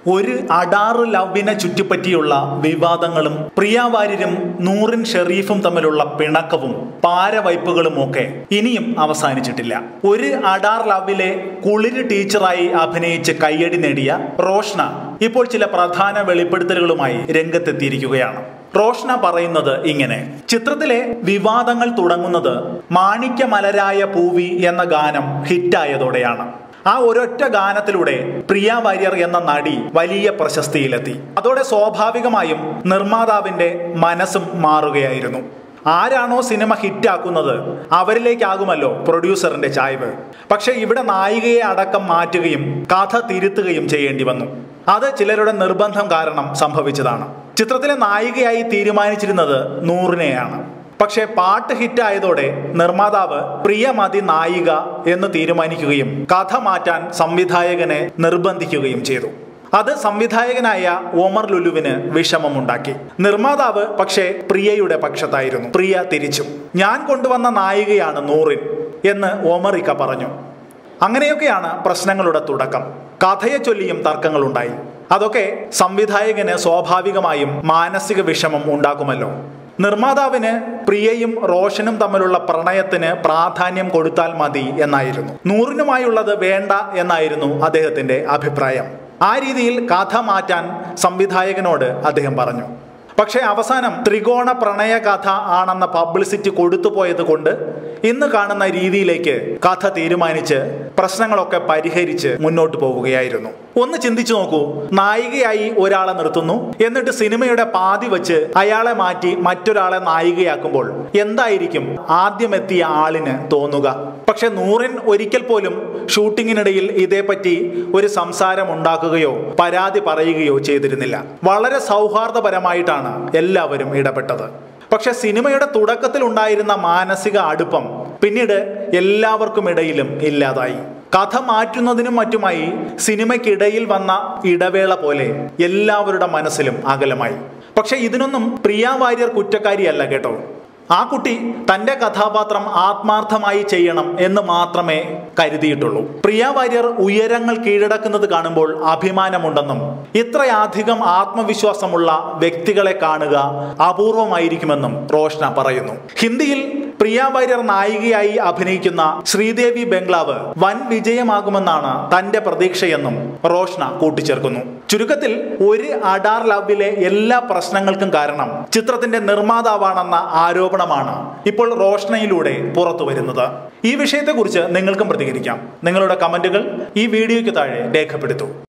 ഒരു അടാറ് ലവിനെ ചുറ്റിപ്പറ്റിയുള്ള വിവാദങ്ങളും പ്രിയാവാര്യരും നൂറിൻ ഷെറീഫും തമ്മിലുള്ള പിണക്കവും പാരവയ്പ്പുകളും ഒക്കെ ഇനിയും അവസാനിച്ചിട്ടില്ല ഒരു അഡാർ ലവിലെ കുളിര് ടീച്ചറായി അഭിനയിച്ച് കയ്യടി നേടിയ റോഷ്ന ഇപ്പോൾ ചില പ്രധാന വെളിപ്പെടുത്തലുകളുമായി രംഗത്തെത്തിയിരിക്കുകയാണ് റോഷ്ന പറയുന്നത് ഇങ്ങനെ ചിത്രത്തിലെ വിവാദങ്ങൾ തുടങ്ങുന്നത് മാണിക്യമലരായ പൂവി എന്ന ഗാനം ഹിറ്റായതോടെയാണ് ആ ഒരൊറ്റ ഗാനത്തിലൂടെ പ്രിയ വാര്യർ എന്ന നടി വലിയ പ്രശസ്തിയിലെത്തി അതോടെ സ്വാഭാവികമായും നിർമ്മാതാവിന്റെ മനസ്സും മാറുകയായിരുന്നു ആരാണോ സിനിമ ഹിറ്റാക്കുന്നത് അവരിലേക്കാകുമല്ലോ പ്രൊഡ്യൂസറിന്റെ ചായ്വ് പക്ഷെ ഇവിടെ നായികയെ അടക്കം മാറ്റുകയും കഥ തിരുത്തുകയും ചെയ്യേണ്ടി വന്നു അത് ചിലരുടെ നിർബന്ധം കാരണം സംഭവിച്ചതാണ് ചിത്രത്തിലെ നായികയായി തീരുമാനിച്ചിരുന്നത് നൂറിനെയാണ് പക്ഷേ പാട്ട് ഹിറ്റായതോടെ നിർമ്മാതാവ് പ്രിയമതി നായിക എന്ന് തീരുമാനിക്കുകയും കഥ മാറ്റാൻ സംവിധായകനെ നിർബന്ധിക്കുകയും ചെയ്തു അത് സംവിധായകനായ ഓമർ ലുലുവിന് വിഷമമുണ്ടാക്കി നിർമ്മാതാവ് പക്ഷേ പ്രിയയുടെ പക്ഷത്തായിരുന്നു പ്രിയ തിരിച്ചു ഞാൻ കൊണ്ടുവന്ന നായികയാണ് നൂറിൻ എന്ന് ഓമറിക്ക പറഞ്ഞു അങ്ങനെയൊക്കെയാണ് പ്രശ്നങ്ങളുടെ തുടക്കം കഥയെ ചൊല്ലിയും തർക്കങ്ങളുണ്ടായി അതൊക്കെ സംവിധായകന് സ്വാഭാവികമായും മാനസിക വിഷമം ഉണ്ടാക്കുമല്ലോ നിർമ്മാതാവിന് പ്രിയയും റോഷനും തമ്മിലുള്ള പ്രണയത്തിന് പ്രാധാന്യം കൊടുത്താൽ മതി എന്നായിരുന്നു നൂറിനുമായുള്ളത് വേണ്ട എന്നായിരുന്നു അദ്ദേഹത്തിന്റെ അഭിപ്രായം ആ രീതിയിൽ കഥ മാറ്റാൻ സംവിധായകനോട് അദ്ദേഹം പറഞ്ഞു പക്ഷേ അവസാനം ത്രികോണ പ്രണയ കഥ ആണെന്ന പബ്ലിസിറ്റി കൊടുത്തു പോയത് കൊണ്ട് ഇന്ന് കാണുന്ന രീതിയിലേക്ക് കഥ തീരുമാനിച്ച് പ്രശ്നങ്ങളൊക്കെ പരിഹരിച്ച് മുന്നോട്ട് പോവുകയായിരുന്നു ഒന്ന് ചിന്തിച്ചു നോക്കൂ നായികയായി ഒരാളെ നിർത്തുന്നു എന്നിട്ട് സിനിമയുടെ പാതി വെച്ച് അയാളെ മാറ്റി മറ്റൊരാളെ നായികയാക്കുമ്പോൾ എന്തായിരിക്കും ആദ്യം എത്തിയ ആളിന് തോന്നുക പക്ഷെ നൂറിൻ ഒരിക്കൽ പോലും ഷൂട്ടിങ്ങിനിടയിൽ ഇതേപ്പറ്റി ഒരു സംസാരം ഉണ്ടാക്കുകയോ പരാതി പറയുകയോ ചെയ്തിരുന്നില്ല വളരെ സൗഹാർദ്ദപരമായിട്ടാണ് എല്ലാവരും ഇടപെട്ടത് പക്ഷെ സിനിമയുടെ തുടക്കത്തിൽ ഉണ്ടായിരുന്ന മാനസിക അടുപ്പം പിന്നീട് എല്ലാവർക്കും ഇടയിലും ഇല്ലാതായി കഥ മാറ്റുന്നതിനും മറ്റുമായി സിനിമയ്ക്കിടയിൽ വന്ന ഇടവേള പോലെ എല്ലാവരുടെ മനസ്സിലും അകലമായി പക്ഷെ ഇതിനൊന്നും പ്രിയ വാര്യർ കുറ്റക്കാരിയല്ല കേട്ടോ ആ കുട്ടി തന്റെ കഥാപാത്രം ആത്മാർത്ഥമായി ചെയ്യണം എന്ന് മാത്രമേ കരുതിയിട്ടുള്ളൂ പ്രിയ വാര്യർ ഉയരങ്ങൾ കീഴടക്കുന്നത് കാണുമ്പോൾ അഭിമാനമുണ്ടെന്നും ഇത്രയധികം ആത്മവിശ്വാസമുള്ള വ്യക്തികളെ കാണുക അപൂർവമായിരിക്കുമെന്നും റോഷ്ന പറയുന്നു ഹിന്ദിയിൽ പ്രിയ വാര്യർ നായികയായി അഭിനയിക്കുന്ന ശ്രീദേവി ബംഗ്ലാവ് വൻ വിജയമാകുമെന്നാണ് തന്റെ പ്രതീക്ഷയെന്നും റോഷ്ന കൂട്ടിച്ചേർക്കുന്നു ചുരുക്കത്തിൽ ഒരു അഡാർ ലവിലെ എല്ലാ പ്രശ്നങ്ങൾക്കും കാരണം ചിത്രത്തിന്റെ നിർമ്മാതാവാണെന്ന ആരോപണമാണ് ഇപ്പോൾ റോഷ്നയിലൂടെ പുറത്തു വരുന്നത് ഈ വിഷയത്തെക്കുറിച്ച് നിങ്ങൾക്കും പ്രതികരിക്കാം നിങ്ങളുടെ കമന്റുകൾ ഈ വീഡിയോയ്ക്ക് താഴെ രേഖപ്പെടുത്തൂ